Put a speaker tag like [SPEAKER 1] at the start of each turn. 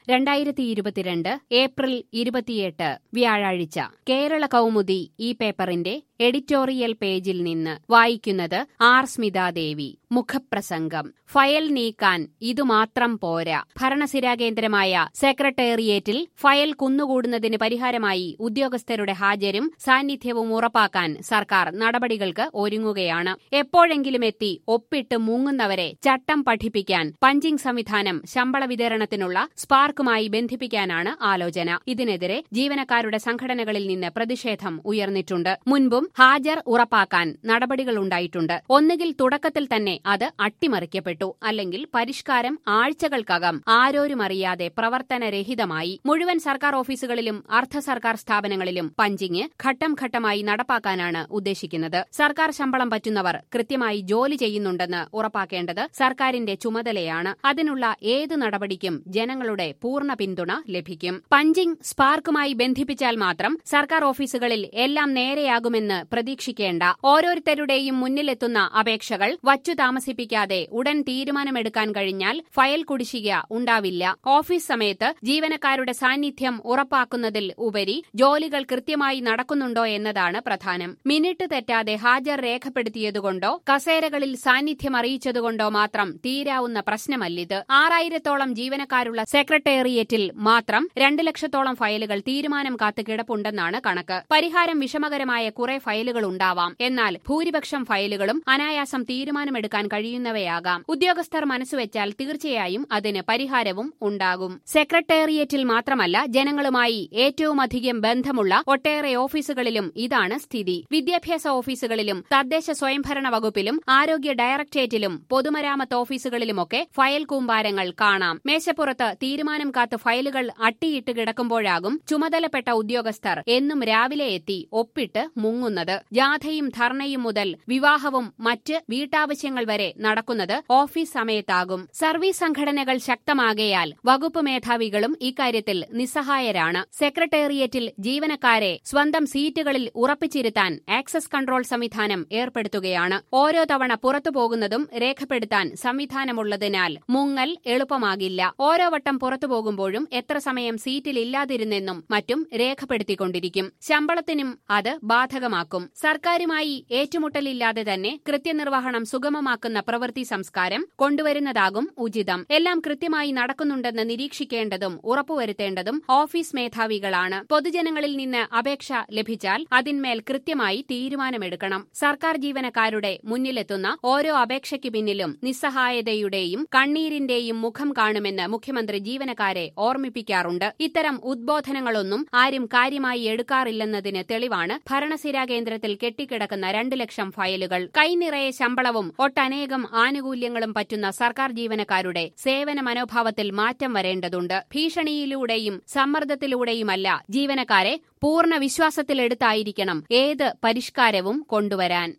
[SPEAKER 1] രണ്ടായിരത്തി ഇരുപത്തിരണ്ട് ഏപ്രിൽ ഇരുപത്തിയെട്ട് വ്യാഴാഴ്ച കേരള കൗമുദി ഈ പേപ്പറിന്റെ എഡിറ്റോറിയൽ പേജിൽ നിന്ന് വായിക്കുന്നത് ആർ സ്മിതാദേവി മുഖപ്രസംഗം ഫയൽ നീക്കാൻ ഇതുമാത്രം പോരാ ഭരണസിരാ കേന്ദ്രമായ സെക്രട്ടേറിയറ്റിൽ ഫയൽ കുന്നുകൂടുന്നതിന് പരിഹാരമായി ഉദ്യോഗസ്ഥരുടെ ഹാജരും സാന്നിധ്യവും ഉറപ്പാക്കാൻ സർക്കാർ നടപടികൾക്ക് ഒരുങ്ങുകയാണ് എപ്പോഴെങ്കിലും എത്തി ഒപ്പിട്ട് മുങ്ങുന്നവരെ ചട്ടം പഠിപ്പിക്കാൻ പഞ്ചിംഗ് സംവിധാനം ശമ്പള വിതരണത്തിനുള്ള സ്പാർക്കുമായി ബന്ധിപ്പിക്കാനാണ് ആലോചന ഇതിനെതിരെ ജീവനക്കാരുടെ സംഘടനകളിൽ നിന്ന് പ്രതിഷേധം ഉയർന്നിട്ടുണ്ട് മുൻപും ഹാജർ ഉറപ്പാക്കാൻ നടപടികളുണ്ടായിട്ടുണ്ട് ഒന്നുകിൽ തുടക്കത്തിൽ തന്നെ അത് അട്ടിമറിക്കപ്പെട്ടു അല്ലെങ്കിൽ പരിഷ്കാരം ആഴ്ചകൾക്കകം ആരോരുമറിയാതെ പ്രവർത്തനരഹിതമായി മുഴുവൻ സർക്കാർ ഓഫീസുകളിലും അർദ്ധ സർക്കാർ സ്ഥാപനങ്ങളിലും പഞ്ചിങ് ഘട്ടം ഘട്ടമായി നടപ്പാക്കാനാണ് ഉദ്ദേശിക്കുന്നത് സർക്കാർ ശമ്പളം പറ്റുന്നവർ കൃത്യമായി ജോലി ചെയ്യുന്നുണ്ടെന്ന് ഉറപ്പാക്കേണ്ടത് സർക്കാരിന്റെ ചുമതലയാണ് അതിനുള്ള ഏത് നടപടിക്കും ജനങ്ങളുടെ പൂർണ്ണ പിന്തുണ ലഭിക്കും പഞ്ചിങ് സ്പാർക്കുമായി ബന്ധിപ്പിച്ചാൽ മാത്രം സർക്കാർ ഓഫീസുകളിൽ എല്ലാം നേരെയാകുമെന്ന് പ്രതീക്ഷിക്കേണ്ട ഓരോരുത്തരുടെയും മുന്നിലെത്തുന്ന അപേക്ഷകൾ വച്ചു താമസിപ്പിക്കാതെ ഉടൻ തീരുമാനമെടുക്കാൻ കഴിഞ്ഞാൽ ഫയൽ കുടിശ്ശിക ഉണ്ടാവില്ല ഓഫീസ് സമയത്ത് ജീവനക്കാരുടെ സാന്നിധ്യം ഉറപ്പാക്കുന്നതിൽ ഉപരി ജോലികൾ കൃത്യമായി നടക്കുന്നുണ്ടോ എന്നതാണ് പ്രധാനം മിനിറ്റ് തെറ്റാതെ ഹാജർ രേഖപ്പെടുത്തിയതുകൊണ്ടോ കസേരകളിൽ സാന്നിധ്യം അറിയിച്ചതുകൊണ്ടോ മാത്രം തീരാവുന്ന പ്രശ്നമല്ലിത് ആറായിരത്തോളം ജീവനക്കാരുള്ള സെക്രട്ടേറിയറ്റിൽ മാത്രം രണ്ട് ലക്ഷത്തോളം ഫയലുകൾ തീരുമാനം കാത്തു കിടപ്പുണ്ടെന്നാണ് കണക്ക് പരിഹാരം വിഷമകരമായ കുറെ ഫയലുകൾ ഉണ്ടാവാം എന്നാൽ ഭൂരിപക്ഷം ഫയലുകളും അനായാസം തീരുമാനമെടുക്കാൻ കഴിയുന്നവയാകാം ഉദ്യോഗസ്ഥർ മനസ്സുവെച്ചാൽ തീർച്ചയായും അതിന് പരിഹാരവും ഉണ്ടാകും സെക്രട്ടേറിയറ്റിൽ മാത്രമല്ല ജനങ്ങളുമായി ഏറ്റവുമധികം ബന്ധമുള്ള ഒട്ടേറെ ഓഫീസുകളിലും ഇതാണ് സ്ഥിതി വിദ്യാഭ്യാസ ഓഫീസുകളിലും തദ്ദേശ സ്വയംഭരണ വകുപ്പിലും ആരോഗ്യ ഡയറക്ടറേറ്റിലും പൊതുമരാമത്ത് ഓഫീസുകളിലുമൊക്കെ ഫയൽ കൂമ്പാരങ്ങൾ കാണാം മേശപ്പുറത്ത് തീരുമാനം കാത്ത് ഫയലുകൾ അട്ടിയിട്ട് കിടക്കുമ്പോഴാകും ചുമതലപ്പെട്ട ഉദ്യോഗസ്ഥർ എന്നും രാവിലെ എത്തി ഒപ്പിട്ട് മുങ്ങുന്നത് ജാഥയും ധർണയും മുതൽ വിവാഹവും മറ്റ് വീട്ടാവശ്യങ്ങൾ വരെ നടക്കുന്നത് ഓഫീസ് സമയത്താകും സർവീസ് സംഘടനകൾ ശക്തമാകയാൽ വകുപ്പ് മേധാവികളും ഇക്കാര്യത്തിൽ നിസ്സഹായരാണ് സെക്രട്ടേറിയറ്റിൽ ജീവനക്കാരെ സ്വന്തം സീറ്റുകളിൽ ഉറപ്പിച്ചിരുത്താൻ ആക്സസ് കൺട്രോൾ സംവിധാനം ഏർപ്പെടുത്തുകയാണ് ഓരോ തവണ പുറത്തു പോകുന്നതും രേഖപ്പെടുത്താൻ സംവിധാനമുള്ളതിനാൽ മുങ്ങൽ എളുപ്പമാകില്ല ഓരോ വട്ടം പുറത്തു പോകുമ്പോഴും എത്ര സമയം സീറ്റിലില്ലാതിരുന്നെന്നും മറ്റും രേഖപ്പെടുത്തിക്കൊണ്ടിരിക്കും ശമ്പളത്തിനും അത് ബാധകമാക്കും സർക്കാരുമായി ഏറ്റുമുട്ടലില്ലാതെ തന്നെ കൃത്യനിർവഹണം സുഗമമാക്കുന്ന പ്രവൃത്തി സംസ്കാരം കൊണ്ടുവരുന്നതാകും ഉചിതം എല്ലാം കൃത്യമായി നടക്കുന്നുണ്ടെന്ന് നിരീക്ഷിക്കേണ്ടതും ഉറപ്പുവരുത്തേണ്ടതും ഓഫീസ് മേധാവികളാണ് പൊതുജനങ്ങളിൽ നിന്ന് അപേക്ഷ ലഭിച്ചാൽ അതിന്മേൽ കൃത്യമായി തീരുമാനമെടുക്കണം സർക്കാർ ജീവനക്കാരുടെ മുന്നിലെത്തുന്ന ഓരോ അപേക്ഷയ്ക്ക് പിന്നിലും നിസ്സഹായതയുടെയും കണ്ണീരിന്റെയും മുഖം കാണുമെന്ന് മുഖ്യമന്ത്രി ജീവനക്കാരെ ഓർമ്മിപ്പിക്കാറുണ്ട് ഇത്തരം ഉദ്ബോധനങ്ങളൊന്നും ആരും കാര്യമായി എടുക്കാറില്ലെന്നതിന് തെളിവാണ് ഭരണസിരാ കേന്ദ്രത്തിൽ കെട്ടിക്കിടക്കുന്ന രണ്ട് ലക്ഷം ഫയലുകൾ കൈനിറയെ ശമ്പളവും ഒട്ടനേകം ആനുകൂല്യങ്ങളും പറ്റുന്ന സർക്കാർ ജീവനക്കാരുടെ സേവന മനോഭാവത്തിൽ മാറ്റം വരേണ്ടതുണ്ട് ഭീഷണിയിലൂടെയും സമ്മർദ്ദത്തിലൂടെയുമല്ല ജീവനക്കാരെ പൂർണ്ണ വിശ്വാസത്തിലെടുത്തായിരിക്കണം ഏത് പരിഷ്കാരവും കൊണ്ടുവരാൻ